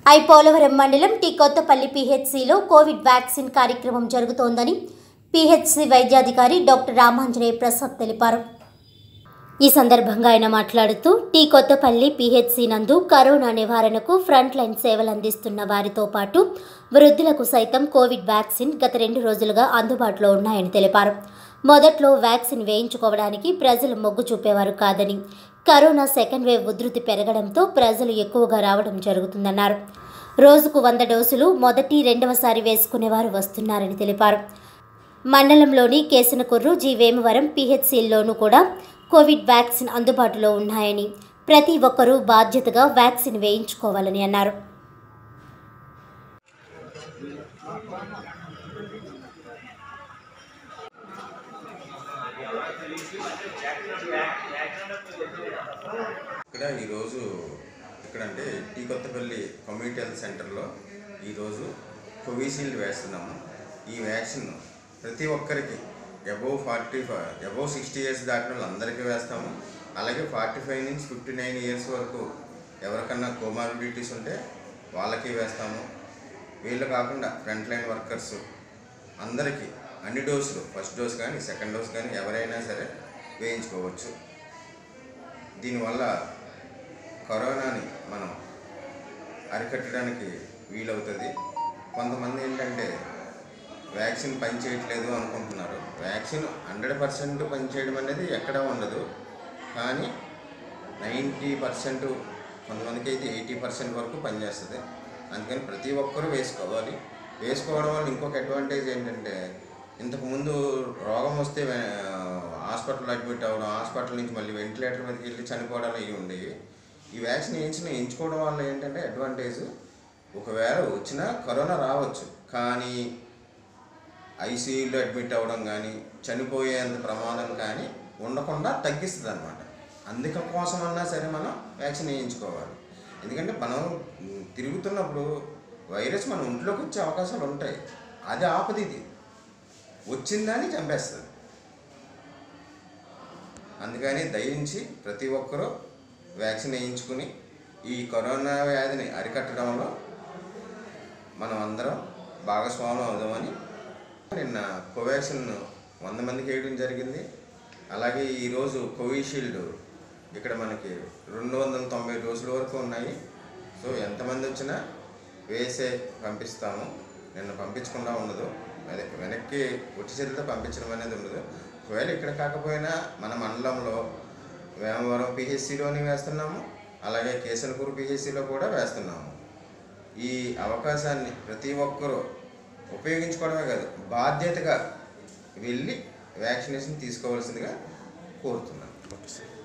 I Polavaram మండలం T Kothapalli పీహెచ్సిలో covid vaccine కార్యక్రమం జరుగుతోందని పీహెచ్సి వైద్యాధికారి డాక్టర్ రామాంజనేయ ప్రసాద్ తెలిపారు ఈ సందర్భంగా ఆయన మాట్లాడుతూ టీ కొత్తపల్లి పీహెచ్సి నందు కరోనా నివారణకు ఫ్రంట్ లైన్ సేవలు అందిస్తున్న వారితో పాటు వృద్ధులకు సైతం కోవిడ్ వ్యాక్సిన్ గత రెండు రోజులుగా అందుబాటులో ఉన్నాయని తెలిపారు మొదట్లో వ్యాక్సిన్ వేయించుకోవడానికి ప్రజలు మొగ్గు చూపేవారు కాదని కరోనా సెకండ్ వేవ్ ఉధృతి పెరగడంతో ప్రజలు ఎక్కువగా రావడం జరుగుతుందన్నారు రోజుకు వంద డోసులు మొదటి రెండవసారి వేసుకునేవారు వస్తున్నారని తెలిపారు మండలంలోని కేసనకుర్రు జీ వేమవరం పీహెచ్సిల్లోనూ కూడా కోవిడ్ వ్యాక్సిన్ అందుబాటులో ఉన్నాయని ప్రతి ఒక్కరూ బాధ్యతగా వ్యాక్సిన్ వేయించుకోవాలని అన్నారు ఇక్కడ ఈరోజు ఇక్కడ అంటే టీ కొత్తపల్లి కమ్యూనిటీ హెల్త్ సెంటర్లో ఈరోజు కోవిషీల్డ్ వేస్తున్నాము ఈ వ్యాక్సిన్ ప్రతి ఒక్కరికి above forty five above sixty years దాటిన వాళ్ళందరికీ వేస్తాము అలాగే ఫార్టీ ఫైవ్ నుంచి ఫిఫ్టీ నైన్ ఇయర్స్ వరకు ఎవరికన్నా కోమార్బిడిటీస్ ఉంటే వాళ్ళకి వేస్తాము వీళ్ళు కాకుండా ఫ్రంట్ లైన్ వర్కర్స్ అందరికీ అన్ని డోసులు ఫస్ట్ డోస్ కానీ సెకండ్ డోస్ కానీ ఎవరైనా సరే వేయించుకోవచ్చు దీనివల్ల కరోనాని మనం అరికట్టడానికి వీలవుతుంది కొంతమంది ఏంటంటే వ్యాక్సిన్ పనిచేయట్లేదు అనుకుంటున్నారు వ్యాక్సిన్ హండ్రెడ్ పర్సెంట్ పనిచేయడం అనేది ఎక్కడ ఉండదు కానీ నైంటీ పర్సెంట్ కొంతమందికి అయితే ఎయిటీ పర్సెంట్ వరకు పనిచేస్తుంది అందుకని ప్రతి ఒక్కరూ వేసుకోవాలి వేసుకోవడం వల్ల ఇంకొక అడ్వాంటేజ్ ఏంటంటే ఇంతకుముందు రోగం వస్తే హాస్పిటల్ అడ్మిట్ అవ్వడం హాస్పిటల్ నుంచి మళ్ళీ వెంటిలేటర్ మీదకి వెళ్ళి చనిపోవడం ఇవి ఉండేవి ఈ వ్యాక్సిన్ వేయించిన ఎంచుకోవడం వల్ల ఏంటంటే అడ్వాంటేజ్ ఒకవేళ వచ్చినా కరోనా రావచ్చు కానీ ఐసీయూలో అడ్మిట్ అవ్వడం కానీ చనిపోయేంత ప్రమాదం కానీ ఉండకుండా తగ్గిస్తుంది అనమాట అందుక కోసమన్నా సరే మనం వ్యాక్సిన్ వేయించుకోవాలి ఎందుకంటే మనం మ్, తిరుగుతున్నప్పుడు వైరస్ మన ఒంట్లోకి వచ్చే అవకాశాలు ఉంటాయి అది ఆపది ఇది వచ్చిందని చంపేస్తుంది అందుకని దయించి ప్రతి ఒక్కరూ వ్యాక్సిన్ వేయించుకుని ఈ కరోనా వ్యాధిని అరికట్టడంలో మనం అందరం భాగస్వాములు అవుదామని నిన్న కోవాక్సిన్ వంద మందికి వేయడం జరిగింది అలాగే ఈరోజు కోవిషీల్డ్ ఇక్కడ మనకి రెండు వందల తొంభై డోసుల వరకు ఉన్నాయి సో ఎంతమంది వచ్చినా వేసే పంపిస్తాము నిన్న పంపించకుండా ఉండదు అదే వెనక్కి ఒట్టి చేతితో పంపించడం అనేది ఉండదు ఒకవేళ ఇక్కడ కాకపోయినా మన మండలంలో వేమవరం పిహెచ్సిలోని వేస్తున్నాము అలాగే కేసనకూరు పిహెచ్సిలో కూడా వేస్తున్నాము ఈ అవకాశాన్ని ప్రతి ఒక్కరూ ఉపయోగించుకోవడమే కాదు బాధ్యతగా వెళ్ళి వ్యాక్సినేషన్ తీసుకోవాల్సిందిగా కోరుతున్నాను